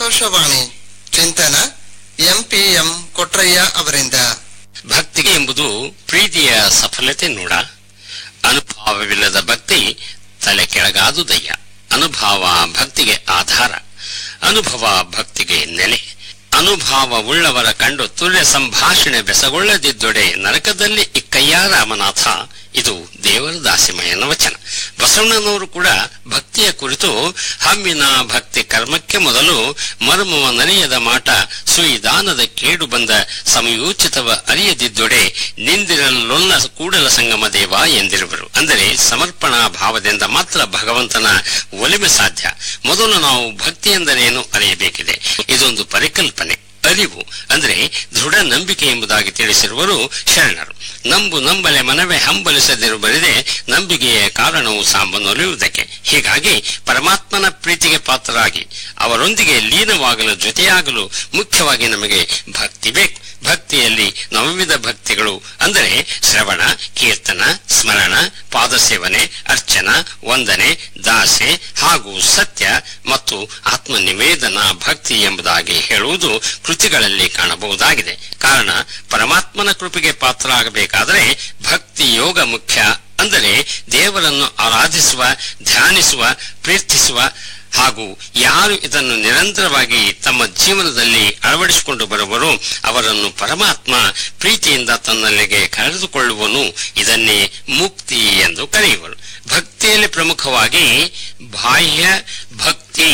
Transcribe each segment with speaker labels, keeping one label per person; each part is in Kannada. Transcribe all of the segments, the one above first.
Speaker 1: ಆಕಾಶವಾಣಿ ಚಿಂತನ ಎಂಪಿಎಂ ಕೊಟ್ರಯ್ಯ ಅವರಿಂದ
Speaker 2: ಭಕ್ತಿಗೆ ಎಂಬುದು ಪ್ರೀತಿಯ ಸಫಲತೆ ನೋಡ ಅನುಭವವಿಲ್ಲದ ಭಕ್ತಿ ತಲೆ ಕೆಳಗಾದುದಯ್ಯ ಅನುಭವ ಭಕ್ತಿಗೆ ಆಧಾರ ಅನುಭವ ಭಕ್ತಿಗೆ ನೆಲೆ ಅನುಭವವುಳ್ಳವರ ಕಂಡು ತುಲ್ಯ ಸಂಭಾಷಣೆ ಬೆಸಗೊಳ್ಳದಿದ್ದೊಡೆ ನರಕದಲ್ಲಿ ಇಕ್ಕಯ್ಯ ರಾಮನಾಥ ಇದು ದೇವರ ದಾಸಿಮಯನ ವಚನ ಬಸವಣ್ಣನವರು ಕೂಡ ಭಕ್ತಿಯ ಕುರಿತು ಹಮ್ಮಿನ ಭಕ್ತಿ ಕರ್ಮಕ್ಕೆ ಮೊದಲು ಮರ್ಮವ ನರಿಯದ ಮಾಟ ಸುಯಿದಾನದ ಕೇಡು ಬಂದ ಸಮಯೋಚಿತವ ಅರಿಯದಿದ್ದೊಡೆ ನಿಂದಿರಲೊಲ್ಲ ಕೂಡಲ ಸಂಗಮ ದೇವ ಎಂದಿರುವರು ಅಂದರೆ ಸಮರ್ಪಣಾ ಭಾವದಿಂದ ಮಾತ್ರ ಭಗವಂತನ ಒಲಿಮೆ ಸಾಧ್ಯ ಮೊದಲು ನಾವು ಭಕ್ತಿ ಎಂದರೇನು ಅರಿಯಬೇಕಿದೆ ಇದೊಂದು ಪರಿಕಲ್ಪನೆ ಅರಿವು ಅಂದ್ರೆ ದೃಢ ನಂಬಿಕೆ ಎಂಬುದಾಗಿ ತಿಳಿಸಿರುವರು ಶರಣರು ನಂಬು ನಂಬಲೆ ಮನವೇ ಹಂಬಲಿಸದಿರು ಬರಿದೆ ನಂಬಿಕೆಯ ಕಾರಣವು ಸಾಂಬನೊಲಿಯುವುದಕ್ಕೆ ಹೀಗಾಗಿ ಪರಮಾತ್ಮನ ಪ್ರೀತಿಗೆ ಪಾತ್ರರಾಗಿ ಅವರೊಂದಿಗೆ ಲೀನವಾಗಲು ಜೊತೆಯಾಗಲು ಮುಖ್ಯವಾಗಿ ನಮಗೆ ಭಕ್ತಿ ಬೇಕು ಭಕ್ತಿಯಲ್ಲಿ ನವವಿಧ ಭಕ್ತಿಗಳು ಅಂದರೆ ಶ್ರವಣ ಕೀರ್ತನ ಸ್ಮರಣ ಪಾದಸೇವನೆ ಅರ್ಚನ ವಂದನೆ ದಾಸೆ ಹಾಗೂ ಸತ್ಯ ಮತ್ತು ಆತ್ಮ ನಿವೇದನ ಭಕ್ತಿ ಎಂಬುದಾಗಿ ಹೇಳುವುದು ಕೃತಿಗಳಲ್ಲಿ ಕಾಣಬಹುದಾಗಿದೆ ಕಾರಣ ಪರಮಾತ್ಮನ ಕೃಪೆಗೆ ಪಾತ್ರ ಆಗಬೇಕಾದರೆ ಭಕ್ತಿ ಯೋಗ ಮುಖ್ಯ ಅಂದರೆ ದೇವರನ್ನು ಆರಾಧಿಸುವ ಧ್ಯಾನಿಸುವ ಪ್ರೀರ್ಥಿಸುವ ಹಾಗೂ ಯಾರು ಇದನ್ನು ನಿರಂತರವಾಗಿ ತಮ್ಮ ಜೀವನದಲ್ಲಿ ಅಳವಡಿಸಿಕೊಂಡು ಬರುವರೋ ಅವರನ್ನು ಪರಮಾತ್ಮ ಪ್ರೀತಿಯಿಂದ ತನ್ನಲ್ಲಿಗೆ ಕರೆದುಕೊಳ್ಳುವನು ಇದನ್ನೇ ಮುಕ್ತಿ ಎಂದು ಕರೆಯುವರು ಭಕ್ತಿಯಲ್ಲಿ ಪ್ರಮುಖವಾಗಿ ಬಾಹ್ಯ ಭಕ್ತಿ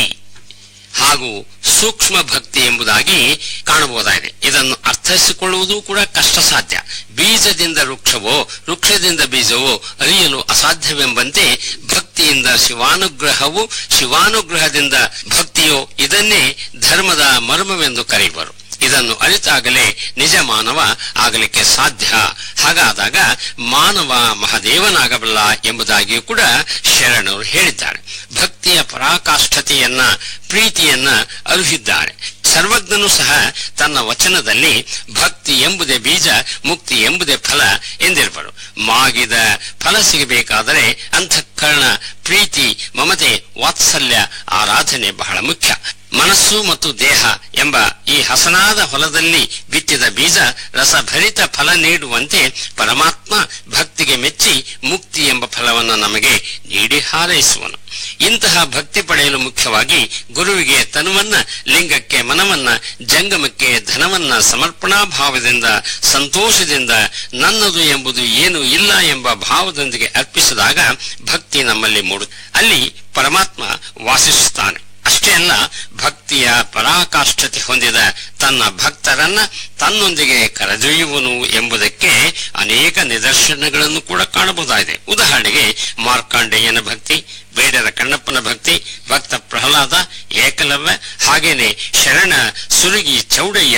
Speaker 2: ಹಾಗೂ ಸೂಕ್ಷ್ಮ ಭಕ್ತಿ ಎಂಬುದಾಗಿ ಕಾಣಬಹುದಾಗಿದೆ ಇದನ್ನು ಅರ್ಥೈಸಿಕೊಳ್ಳುವುದು ಕೂಡ ಕಷ್ಟ ಸಾಧ್ಯ ಬೀಜದಿಂದ ವೃಕ್ಷವೋ ವೃಕ್ಷದಿಂದ ಬೀಜವೋ ಅರಿಯಲು ಅಸಾಧ್ಯವೆಂಬಂತೆ ಭಕ್ತಿಯಿಂದ ಶಿವಾನುಗ್ರಹವು ಶಿವಾನುಗ್ರಹದಿಂದ ಭಕ್ತಿಯೋ ಇದನ್ನೇ ಧರ್ಮದ ಮರ್ಮವೆಂದು ಕರೆಯುವರು ಇದನ್ನು ಅರಿತಾಗಲೇ ನಿಜ ಮಾನವ ಆಗಲಿಕ್ಕೆ ಸಾಧ್ಯ ಹಾಗಾದಾಗ ಮಾನವ ಮಹಾದೇವನಾಗಬಲ್ಲ ಎಂಬುದಾಗಿಯೂ ಕೂಡ ಶರಣರು ಹೇಳಿದ್ದಾರೆ ಭಕ್ತಿಯ ಪರಾಕಾಷ್ಠತೆಯನ್ನ ಪ್ರೀತಿಯನ್ನ ಅರುಹಿದ್ದಾರೆ ಸರ್ವಜ್ಞನು ಸಹ ತನ್ನ ವಚನದಲ್ಲಿ ಭಕ್ತಿ ಎಂಬುದೇ ಬೀಜ ಮುಕ್ತಿ ಎಂಬುದೇ ಫಲ ಎಂದಿರುವರು ಮಾಗಿದ ಫಲ ಸಿಗಬೇಕಾದರೆ ಅಂತಃಕರಣ ಪ್ರೀತಿ ಮಮತೆ ವಾತ್ಸಲ್ಯ ಆರಾಧನೆ ಬಹಳ ಮುಖ್ಯ ಮನಸ್ಸು ಮತ್ತು ದೇಹ ಎಂಬ ಈ ಹಸನಾದ ಹೊಲದಲ್ಲಿ ಬಿತ್ತಿದ ಬೀಜ ರಸಭರಿತ ಫಲ ನೀಡುವಂತೆ ಪರಮಾತ್ಮ ಭಕ್ತಿಗೆ ಮೆಚ್ಚಿ ಮುಕ್ತಿ ಎಂಬ ಫಲವನ್ನು ನಮಗೆ ನೀಡಿ ಹಾರೈಸುವನು ಇಂತಹ ಭಕ್ತಿ ಪಡೆಯಲು ಮುಖ್ಯವಾಗಿ ಗುರುವಿಗೆ ತನುವನ್ನ ಲಿಂಗಕ್ಕೆ ಮನವನ್ನ ಜಂಗಮಕ್ಕೆ ಧನವನ್ನ ಸಮರ್ಪಣಾ ಭಾವದಿಂದ ಸಂತೋಷದಿಂದ ನನ್ನದು ಎಂಬುದು ಏನು ಇಲ್ಲ ಎಂಬ ಭಾವದೊಂದಿಗೆ ಅರ್ಪಿಸಿದಾಗ ಭಕ್ತಿ ನಮ್ಮಲ್ಲಿ ಮೂಡು ಅಲ್ಲಿ ಪರಮಾತ್ಮ ವಾಸಿಸುತ್ತಾನೆ ಅಷ್ಟೇ ಅಲ್ಲ ಭಕ್ತಿಯ ಪರಾಕಾಷ್ಠತೆ ಹೊಂದಿದ ತನ್ನ ಭಕ್ತರನ್ನ ತನ್ನೊಂದಿಗೆ ಕರೆದೊಯ್ಯುವನು ಎಂಬುದಕ್ಕೆ ಅನೇಕ ನಿದರ್ಶನಗಳನ್ನು ಕೂಡ ಕಾಣಬಹುದಾಗಿದೆ ಉದಾಹರಣೆಗೆ ಮಾರ್ಕಾಂಡೇಯನ ಭಕ್ತಿ ಬೇಡರ ಕಣ್ಣಪ್ಪನ ಭಕ್ತಿ ಭಕ್ತ ಪ್ರಹ್ಲಾದ ಏಕಲವ್ಯ ಹಾಗೇನೆ ಶರಣ ಸುರುಗಿ ಚೌಡಯ್ಯ